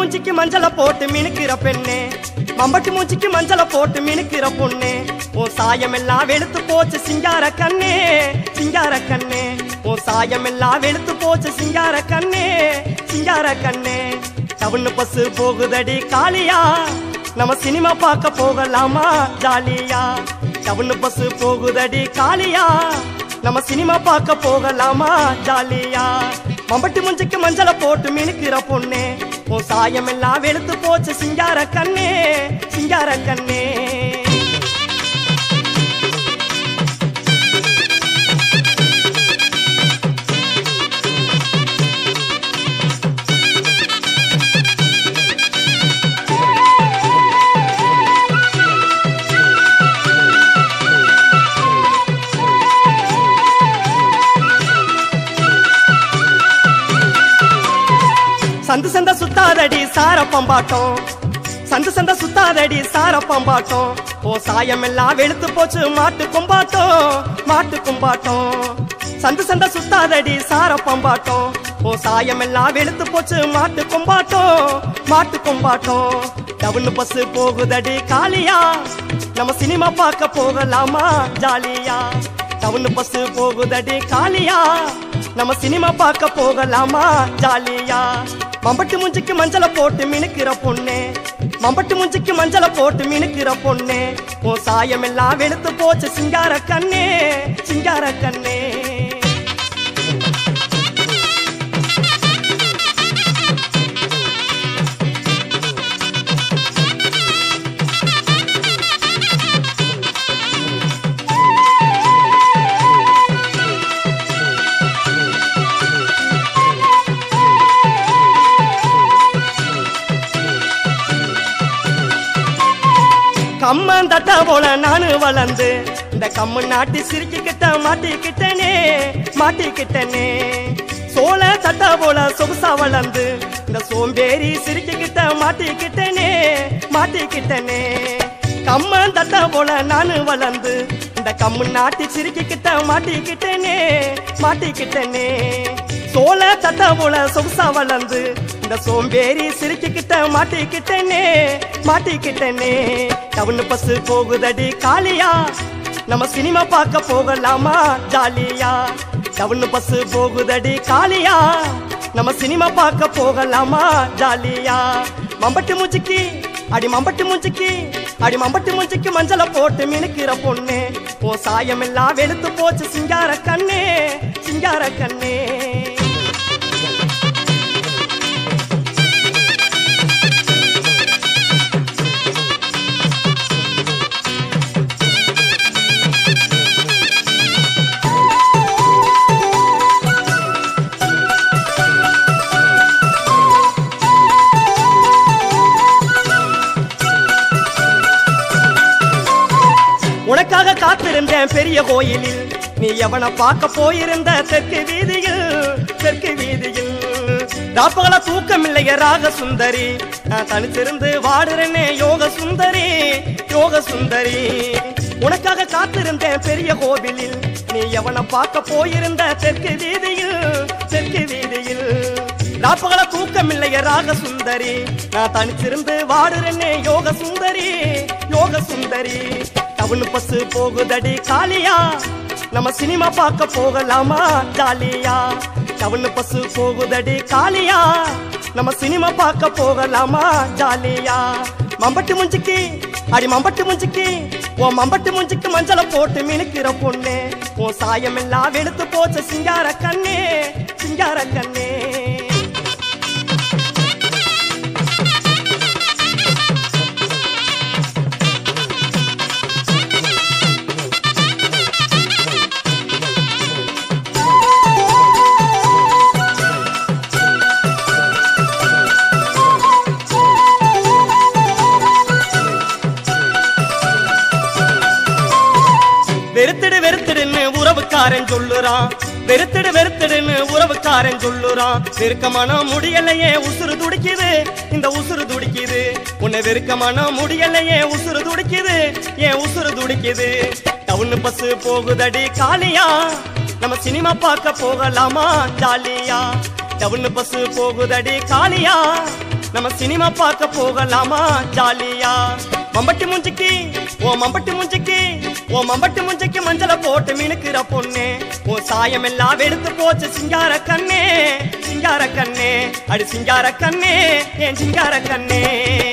மூஞ்சிக்கு மஞ்சளை போட்டு மினுக்கிற பெண்ணே மம்பட்டு மூஞ்சிக்கு மஞ்சளை போட்டு மினுக்கிற பொண்ணே உன் சாயம் எல்லாம் வெளுத்து போச்சு சிங்கார கண்ணே சிங்கார கண்ணே உன் சாயம் எல்லாம் வெளுத்து போச்சு சிங்கார கண்ணே சிங்கார கண்ணே டவுன்னு பஸ் போகுதடி காளியா நம்ம சினிமா பார்க்க போகலாமா ஜாலியா டவுன்னு பஸ் போகுதடி காளியா நம்ம சினிமா பார்க்க போகலாமா ஜாலியா மம்பட்டி முஞ்சிக்கு மஞ்சளை போட்டு மினுக்கிற பொண்ணே உன் சாயம் எல்லாம் வெளுத்து போச்சு சிங்கார கண்ணே சிங்கார கண்ணே சந்து சந்த சுத்தாதடி சார பம்பாட்டம் சந்து சந்த சுத்தாதடி சார பம்பாட்டம் ஓ சாயம் எல்லாம் வெளுத்து போச்சு மாட்டு கும்பாட்டம் மாட்டு கும்பாட்டம் சந்து சந்த சுத்தாதடி சார பம்பாட்டம் ஓ சாயம் எல்லாம் வெளுத்து போச்சு மாட்டு கும்பாட்டம் மாட்டு கும்பாட்டம் டவுன் பஸ் போகுதடி காளியா நம்ம சினிமா பார்க்க போகலாமா ஜாலியா டவுன் பஸ் போகுதடி காளியா நம்ம சினிமா பார்க்க போகலாமா ஜாலியா மம்பட்டு முஞ்சிக்கு மஞ்சளை போட்டு மினுக்கிற பொண்ணே மம்பட்டு முஞ்சிக்கு மஞ்சளை போட்டு மினுக்கிற பொண்ணே உன் சாயம் எல்லாம் வெளுத்து போச்சு சிங்கார கண்ணே சிங்கார கண்ணே கம்மந்தட்ட போல நானு வளர்ந்து இந்த கம்மு நாட்டி சிரிக்கிட்ட மாட்டிக்கிட்டனே மாட்டிக்கிட்டனே சோழ தட்ட போல சொகுசா வளர்ந்து இந்த சோம்பேறி சிரிக்கிட்ட மாட்டிக்கிட்டனே மாட்டிக்கிட்டனே கம்மந்தட்ட போல நானு வளர்ந்து இந்த கம்மு நாட்டி சிரிக்கிட்ட மாட்டிக்கிட்டனே மாட்டிக்கிட்டனே சோழ தட்ட போல சொகுசா வளர்ந்து இந்த சோம்பேறி சிரிக்கிட்ட மாட்டிக்கிட்டனே மாட்டிக்கிட்டனே டவுன் பஸ் போகுதடி காளியா நம்ம சினிமா பார்க்க போகலாமா ஜாலியா டவுன் பஸ் போகுதடி காளியா நம்ம சினிமா பார்க்க போகலாமா ஜாலியா மம்பட்டு மூச்சிக்கு அடி மம்பட்டு மூச்சிக்கு அடி மம்பட்டு மூச்சிக்கு மஞ்சளை போட்டு மினுக்கிற பொண்ணு உன் சாயம் எல்லாம் வெளுத்து போச்சு சிங்கார கண்ணே சிங்கார கண்ணே உனக்காக காத்திருந்தேன் பெரிய கோயிலில் நீ எவனை பார்க்க போயிருந்த தெற்கு வீதியில் தெற்கு வீதியில் ராப்பகல தூக்கம் இல்லைய ராக சுந்தரி நான் தனித்திருந்து வாடுறேனே யோக சுந்தரி யோக சுந்தரி உனக்காக காத்திருந்தேன் பெரிய கோவிலில் நீ எவனை பார்க்க போயிருந்த தெற்கு வீதியில் தெற்கு வீதியில் ராப்பகல தூக்கம் இல்லைய ராக சுந்தரி நான் தனித்திருந்து வாடுறேனே யோக சுந்தரி யோக சுந்தரி டவுன் பஸ் போகுதடி காளியா நம்ம சினிமா பார்க்க போகலாமா ஜாலியா டவுன் பஸ் போகுதடி காளியா நம்ம சினிமா பார்க்க போகலாமா ஜாலியா மம்பட்டு முஞ்சிக்கு அடி மம்பட்டு முஞ்சிக்கு உன் மம்பட்டு முஞ்சிக்கு மஞ்சளை போட்டு மினுக்கிற பொண்ணு உன் சாயம் எல்லாம் வெளுத்து போச்சு சிங்கார கண்ணே சிங்கார கண்ணே வெறுத்துடு வெறுத்துடுன்னு உறவுக்காரன் சொல்லுறான் வெறுத்துடு வெறுத்துடுன்னு உறவுக்காரன் சொல்லுறான் வெறுக்க மனம் முடியலையே உசுறு துடிக்குது இந்த உசுறு துடிக்குது உன்னை வெறுக்க மனம் முடியலையே உசுறு துடிக்குது ஏன் உசுறு துடிக்குது டவுன் பஸ் போகுதடி காலியா நம்ம சினிமா பார்க்க போகலாமா ஜாலியா டவுன் பஸ் போகுதடி காலியா நம்ம சினிமா பார்க்க போகலாமா ஜாலியா மம்பட்டி முஞ்சிக்கு ஓ மம்பட்டி முஞ்சிக்கு ஓ மம்பட்டி முஞ்சிக்கு மஞ்சள போட்டு மினுக்கிற பொண்ணு ஓ சாயம் எல்லாம் வெளுத்து போச்சு சிங்கார கண்ணே சிங்கார கண்ணே அடி சிங்கார கண்ணே என் சிங்கார கண்ணே